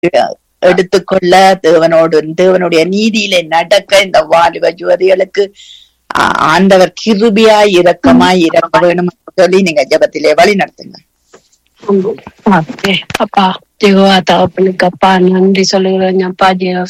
எடுத்துக்கொள்ள தேவனோடு தேவனுடைய நீதியிலே நடக்க இந்த வாலிப ஜோதிகளுக்கு ஆ- ஆண்டவர் கிருபியாய் இரக்கமாய் இருக்க வேணும் என்று சொல்லி நீங்க ஜெபத்திலே வழி நடத்துங்க ஆமே. அப்பா ஜெகவா தகப்பனுக்கு அப்பா நன்றி சொல்லுகிறேன் அப்பா ஜெக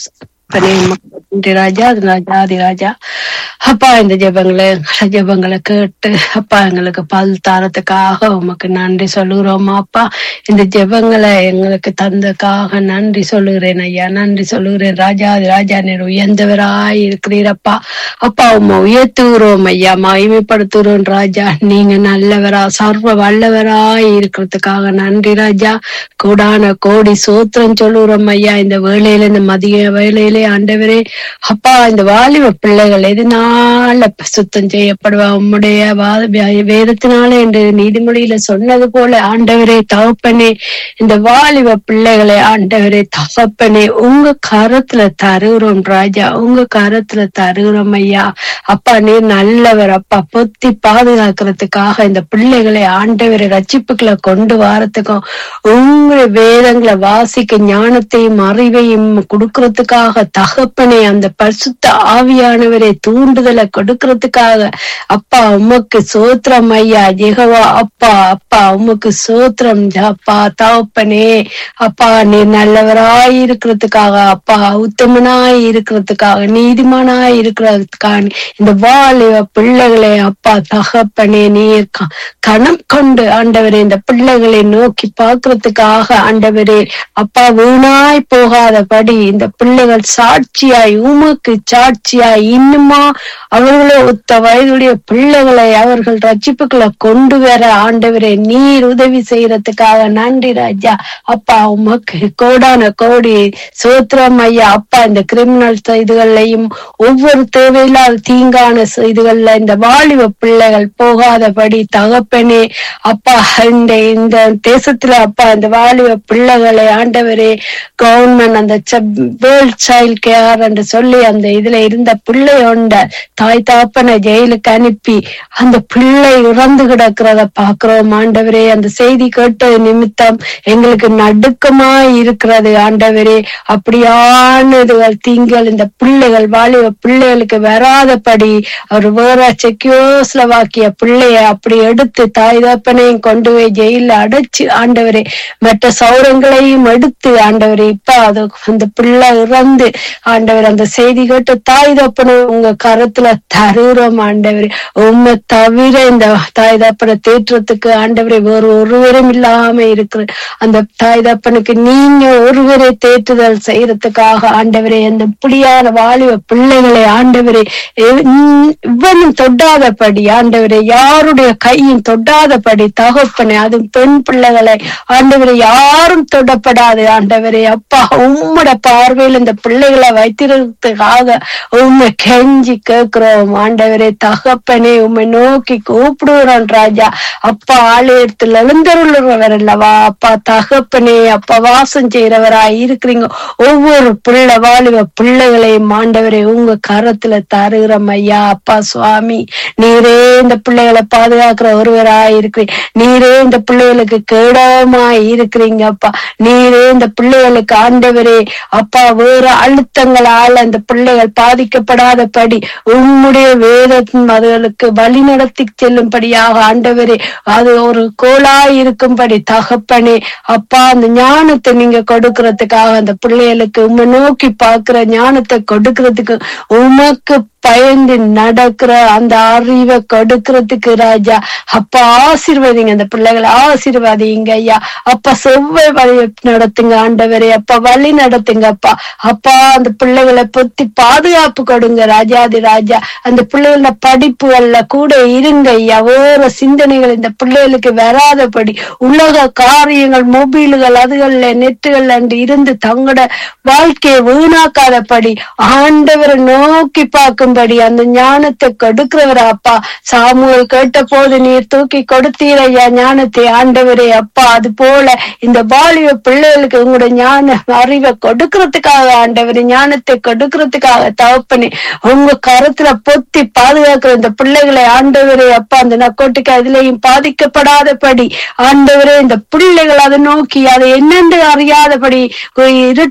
நன்றி ராஜா அது ராஜா ஆதி ராஜா அப்பா இந்த ஜெபங்களை எங்களை ஜெபங்களை கேட்டு அப்பா எங்களுக்கு பல் தாரத்துக்காக உமக்கு நன்றி சொல்லுகிறோம் அப்பா இந்த ஜெபங்களை எங்களுக்கு தந்தக்காக நன்றி சொல்லுகிறேன் ஐயா நன்றி சொல்லுகிறேன் ராஜா ஆதி ராஜா நீர் உயர்ந்தவராய் இருக்கிறீரப்பா அப்பா உம்மை உயர்த்துகிறோம் ஐயா மகிமைப்படுத்துகிறோம் ராஜா நீங்க நல்லவரா சர்வ வல்லவராய் இருக்கிறதுக்காக நன்றி ராஜா கோடான கோடி சோத்திரம் சொல்லுறோம் ஐயா இந்த வேளையில இந்த மதிய வேளையிலே ஆண்டவரே அப்பா இந்த வாலிப பிள்ளைகள் எதனால சுத்தம் செய்யப்படுவா உம்முடைய வா- வே- வேதத்தினால என்று நீதிமொழியில சொன்னது போல ஆண்டவரே தகப்பனே இந்த வாலிப பிள்ளைகளை ஆண்டவரே தகப்பனே உங்க கரத்துல தருகிறோம் ராஜா உங்க கரத்துல தருகிறோம் ஐயா அப்பா நீர் நல்லவர் அப்பா பொத்தி பாதுகாக்கிறதுக்காக இந்த பிள்ளைகளை ஆண்டவரை ரட்சிப்புகளை கொண்டு வாரத்துக்கும் உங்களுடைய வேதங்களை வாசிக்க ஞானத்தையும் அறிவையும் கொடுக்கறதுக்காக தகப்பனே அந்த பரிசுத்த ஆவியானவரை தூண்டுதலை கொடுக்கறதுக்காக அப்பா உமக்கு சோத்திரம் ஐயா ஜெகவா அப்பா அப்பா உமக்கு சோத்திரம் அப்பா தகப்பனே அப்பா நீ நல்லவராய் இருக்கிறதுக்காக அப்பா உத்தமனாய் இருக்கிறதுக்காக நீதிமானாய் இருக்கிறதுக்காக இந்த வாலிப பிள்ளைகளை அப்பா தகப்பனே நீர் க- கணம் கொண்டு ஆண்டவரே இந்த பிள்ளைகளை நோக்கி பார்க்கறதுக்காக ஆண்டவரே அப்பா வீணாய் போகாதபடி இந்த பிள்ளைகள் சாட்சியாய் உமக்கு சாட்சியாய் இன்னுமா அவர்களோ ஒத்த வயதுடைய பிள்ளைகளை அவர்கள் ரட்சிப்புகளை கொண்டு வர ஆண்டவரே நீர் உதவி செய்யறதுக்காக நன்றி ராஜா அப்பா உமக்கு கோடான கோடி சோத்திரம் ஐயா அப்பா இந்த கிரிமினல் இதுகள்லையும் ஒவ்வொரு தேவையில்லாத தீங்கான இதுகள்ல இந்த வாலிப பிள்ளைகள் போகாதபடி தகப்பனே அப்பா இந்த இந்த தேசத்துல அப்பா இந்த வாலிப பிள்ளைகளை ஆண்டவரே கவர்மெண்ட் அந்த வேர்ல்ட் சைல்ட் கேர் என்று சொல்லி அந்த இதுல இருந்த பிள்ளை உண்ட தாய் தாப்பனை ஜெயிலுக்கு அனுப்பி அந்த பிள்ளை இறந்து கிடக்கிறத பாக்குறோம் ஆண்டவரே அந்த செய்தி கேட்டது நிமித்தம் எங்களுக்கு நடுக்கமாய் இருக்கிறது ஆண்டவரே அப்படியானதுகள் தீங்கள் இந்த பிள்ளைகள் வாலிப பிள்ளைகளுக்கு வராதபடி அவர் வேற செக்யோஸ்லவாக்கிய பிள்ளைய அப்படி எடுத்து தாய் தப்பனையும் கொண்டு போய் ஜெயில அடைச்சு ஆண்டவரே மற்ற சௌரங்களையும் எடுத்து ஆண்டவரே இப்ப அது அந்த பிள்ளை இறந்து ஆண்டவர் அந்த செய்தி கேட்டு தாய் தப்பனை உங்க கரத்துல தருகிறோம் ஆண்டவரே உண்மை தவிர இந்த தாய் தப்பனை தேற்றத்துக்கு ஆண்டவரே வேறு ஒருவரும் இல்லாம இருக்கிற அந்த தாய் தப்பனுக்கு நீங்க ஒருவரை தேற்றுதல் செய்யறதுக்காக ஆண்டவரே அந்த இப்படியான வாலிப பிள்ளைகளை ஆண்டவரே எவ்- உம் இவனும் தொடாதபடி ஆண்டவரே யாருடைய கையும் தொடாதபடி தகப்பனே அது பெண் பிள்ளைகளை ஆண்டவரே யாரும் தொடப்படாது ஆண்டவரே அப்பா உம்மோட பார்வையில் இந்த பிள்ளைகளை வைத்திருக்கிறதுக்காக உண்மை கெஞ்சி கேட்கிறோம் ஆண்டவரே தகப்பனே உம்மை நோக்கி கூப்பிடுகிறோம் ராஜா அப்பா ஆலயத்தில் எழுந்தருள்றவர் அல்லவா அப்பா தகப்பனே அப்பா வாசம் செய்யறவரா இருக்கிறீங்க ஒவ்வொரு பிள்ளை வாலிப பிள்ளைகளையும் ஆண்டவரே உங்க கரத்துல தருகிறோம் ஐயா அப்பா சுவாமி நீரே இந்த பிள்ளைகளை பாதுகாக்கிற ஒருவரா இருக்கிறீங்க நீரே இந்த பிள்ளைகளுக்கு கேடமாய் இருக்கிறீங்க அப்பா நீரே இந்த பிள்ளைகளுக்கு ஆண்டவரே அப்பா வேற அழுத்தங்களால இந்த பிள்ளைகள் பாதிக்கப்படாதபடி உம்முடைய வேதத்தின் அதுகளுக்கு வழி நடத்தி செல்லும்படியாக ஆண்டவரே அது ஒரு கோலாய் இருக்கும்படி தகப்பனே அப்பா அந்த ஞானத்தை நீங்க கொடுக்கறதுக்காக அந்த பிள்ளைகளுக்கு உம்மை நோக்கி பார்க்கிற ஞானத்தை கொடுக்கறதுக்கு உமக்கு பயந்து நடக்கிற அந்த அறிவை கொடுக்கறதுக்கு ராஜா அப்பா ஆசீர்வதிங்க அந்த பிள்ளைகளை ஆசீர்வதிங்க ஐயா அப்பா செவ்வாய் வழி நடத்துங்க ஆண்டவரே அப்பா வழி நடத்துங்க அப்பா அப்பா அந்த பிள்ளைகளை பத்தி பாதுகாப்பு கொடுங்க ராஜாதி ராஜா அந்த பிள்ளைகள படிப்புகள்ல கூட இருங்க ஐயா வேற சிந்தனைகள் இந்த பிள்ளைகளுக்கு வராதபடி உலக காரியங்கள் மொபைல்கள் அதுகள்ல நெட்டுகள்ல இருந்து தங்களோட வாழ்க்கையை வீணாக்காதபடி ஆண்டவரை நோக்கி பார்க்கும் அறியும்படி அந்த ஞானத்தை கொடுக்கிறவர் அப்பா சாமுவேல் கேட்ட போது நீர் தூக்கி கொடுத்தீர் ஐயா ஞானத்தை ஆண்டவரே அப்பா அது போல இந்த பாலிய பிள்ளைகளுக்கு உங்களுடைய ஞான அறிவை கொடுக்கறதுக்காக ஆண்டவரே ஞானத்தை கொடுக்கறதுக்காக தகப்பனே உங்க கருத்துல பொத்தி பாதுகாக்கிற இந்த பிள்ளைகளை ஆண்டவரே அப்பா அந்த நக்கோட்டிக்கு அதுலயும் பாதிக்கப்படாதபடி ஆண்டவரே இந்த பிள்ளைகள் அதை நோக்கி அதை என்னென்று அறியாதபடி இருட்டு